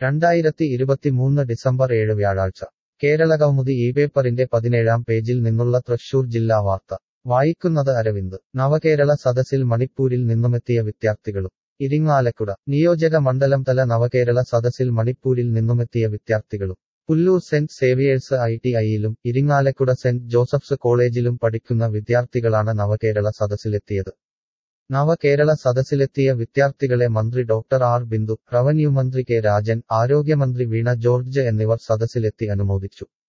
രണ്ടായിരത്തി ഇരുപത്തിമൂന്ന് ഡിസംബർ ഏഴ് വ്യാഴാഴ്ച കേരളകൗമുദി ഈ പേപ്പറിന്റെ പതിനേഴാം പേജിൽ നിന്നുള്ള തൃശൂർ ജില്ലാ വാർത്ത വായിക്കുന്നത് അരവിന്ദ് നവകേരള സദസ്സിൽ മണിപ്പൂരിൽ നിന്നുമെത്തിയ വിദ്യാർത്ഥികളും ഇരിങ്ങാലക്കുട നിയോജക മണ്ഡലം തല നവകേരള സദസ്സിൽ മണിപ്പൂരിൽ നിന്നുമെത്തിയ വിദ്യാർത്ഥികളും പുല്ലൂർ സെന്റ് സേവിയേഴ്സ് ഐ ടി ഐയിലും ഇരിങ്ങാലക്കുട സെന്റ് ജോസഫ്സ് കോളേജിലും പഠിക്കുന്ന വിദ്യാർത്ഥികളാണ് നവകേരള സദസ്സിലെത്തിയത് നവകേരള സദസ്സിലെത്തിയ വിദ്യാർത്ഥികളെ മന്ത്രി ഡോക്ടർ ആർ ബിന്ദു റവന്യൂ മന്ത്രി കെ രാജൻ ആരോഗ്യമന്ത്രി വീണ ജോർജ് എന്നിവർ സദസ്സിലെത്തി അനുമോദിച്ചു